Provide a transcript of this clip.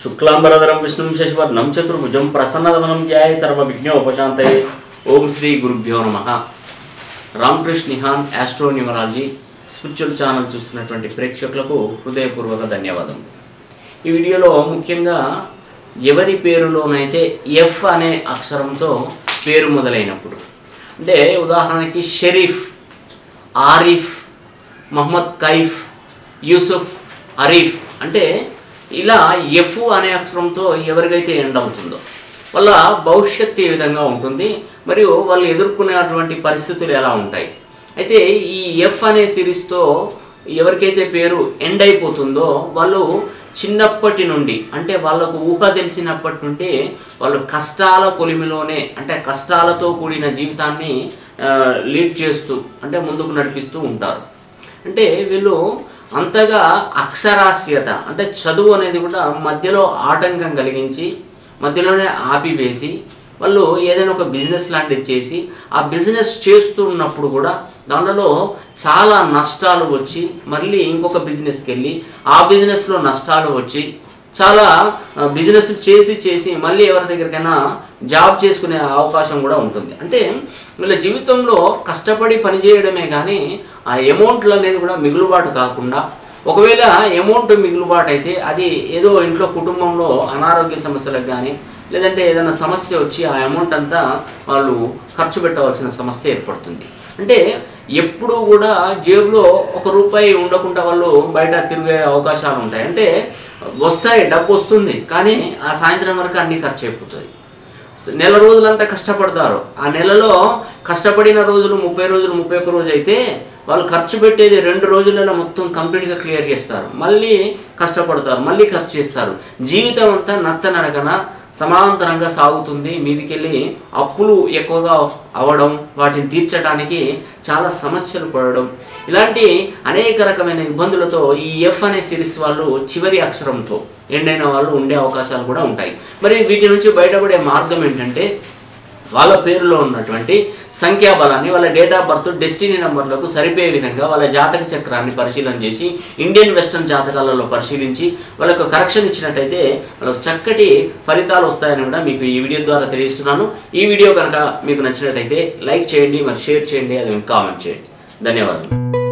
శుక్లాంబరధరం విష్ణుం శశివర్ణం చతుర్భుజం ప్రసన్నవదనం ధ్యాయ సర్వవిఘ్నోపశాంతయే ఓం శ్రీ గురుభ్యో నమ Ramakrishna Nihan astro numerology spiritual channel చూస్తున్నటువంటి ప్రేక్షకులకు హృదయపూర్వక ధన్యవాదం ఈ వీడియోలో ముఖ్యంగా ఎవరి పేరులోనైతే ఎఫ్ అనే అక్షరంతో పేరు మొదలైనప్పుడు అంటే ఉదాహరణకి షరీఫ్ ఆరిఫ్ మహమ్మద్ కైఫ్ యూసుఫ్ అరీఫ్ అంటే ఇలా ఎఫ్ అనే అక్షరంతో ఎవరికైతే ఎండ్ అవుతుందో వాళ్ళ భవిష్యత్తు ఏ విధంగా ఉంటుంది మరియు వాళ్ళు ఎదుర్కొనేటువంటి పరిస్థితులు ఎలా ఉంటాయి అయితే ఈ ఎఫ్ అనే సిరీస్తో ఎవరికైతే పేరు ఎండ్ అయిపోతుందో వాళ్ళు చిన్నప్పటి నుండి అంటే వాళ్ళకు ఊహ తెలిసినప్పటి నుండి వాళ్ళు కష్టాల కొలిమిలోనే అంటే కష్టాలతో కూడిన జీవితాన్ని ఆ, లీడ్ చేస్తూ అంటే ముందుకు నడిపిస్తూ ఉంటారు అంటే వీళ్ళు అంతగా అక్షరాస్యత అంటే చదువు అనేది కూడా మధ్యలో ఆటంకం కలిగించి మధ్యలోనే ఆపివేసి వాళ్ళు ఏదైనా ఒక బిజినెస్ లాంటిది చేసి ఆ బిజినెస్ చేస్తూ ఉన్నప్పుడు కూడా దానిలో చాలా నష్టాలు వచ్చి మళ్ళీ ఇంకొక బిజినెస్కి వెళ్ళి ఆ బిజినెస్లో నష్టాలు వచ్చి చాలా బిజినెస్ చేసి చేసి మళ్ళీ ఎవరి దగ్గరికైనా జాబ్ చేసుకునే అవకాశం కూడా ఉంటుంది అంటే వీళ్ళ జీవితంలో కష్టపడి పనిచేయడమే కానీ ఆ అమౌంట్లు అనేది కూడా మిగులుబాటు కాకుండా ఒకవేళ అమౌంట్ మిగులుబాటు అయితే అది ఏదో ఇంట్లో కుటుంబంలో అనారోగ్య సమస్యలకు కానీ లేదంటే ఏదైనా సమస్య వచ్చి ఆ అమౌంట్ అంతా వాళ్ళు ఖర్చు పెట్టవలసిన సమస్య ఏర్పడుతుంది అంటే ఎప్పుడు కూడా జేబులో ఒక రూపాయి ఉండకుండా వాళ్ళు బయట తిరిగే అవకాశాలు ఉంటాయి అంటే వస్తాయి డబ్బు వస్తుంది కానీ ఆ సాయంత్రం వరకు అన్నీ ఖర్చు అయిపోతుంది స- నెల రోజులంతా కష్టపడతారు ఆ నెలలో కష్టపడిన రోజులు ముప్పై రోజులు ముప్పై ఒక్క రోజు అయితే వాళ్ళు ఖర్చు పెట్టేది రెండు రోజులలో మొత్తం కంప్లీట్గా క్లియర్ చేస్తారు మళ్ళీ కష్టపడతారు మళ్ళీ ఖర్చు చేస్తారు జీవితం అంతా నత్త నడకన సమాంతరంగా సాగుతుంది మీదికెళ్ళి అప్పులు ఎక్కువగా అవ్వడం వాటిని తీర్చడానికి చాలా సమస్యలు పడడం ఇలాంటి అనేక రకమైన ఇబ్బందులతో ఈ ఎఫ్ అనే సిరీస్ వాళ్ళు చివరి అక్షరంతో ఎండైన వాళ్ళు ఉండే అవకాశాలు కూడా ఉంటాయి మరి వీటి నుంచి బయటపడే మార్గం ఏంటంటే వాళ్ళ పేరులో ఉన్నటువంటి సంఖ్యాబలాన్ని వాళ్ళ డేట్ ఆఫ్ బర్త్ డెస్టినీ నెంబర్లకు సరిపోయే విధంగా వాళ్ళ జాతక చక్రాన్ని పరిశీలన చేసి ఇండియన్ వెస్టర్న్ జాతకాలలో పరిశీలించి వాళ్ళకు కరెక్షన్ ఇచ్చినట్టయితే వాళ్ళకు చక్కటి ఫలితాలు వస్తాయని కూడా మీకు ఈ వీడియో ద్వారా తెలియజేస్తున్నాను ఈ వీడియో కనుక మీకు నచ్చినట్టయితే లైక్ చేయండి మరి షేర్ చేయండి అది కామెంట్ చేయండి ధన్యవాదాలు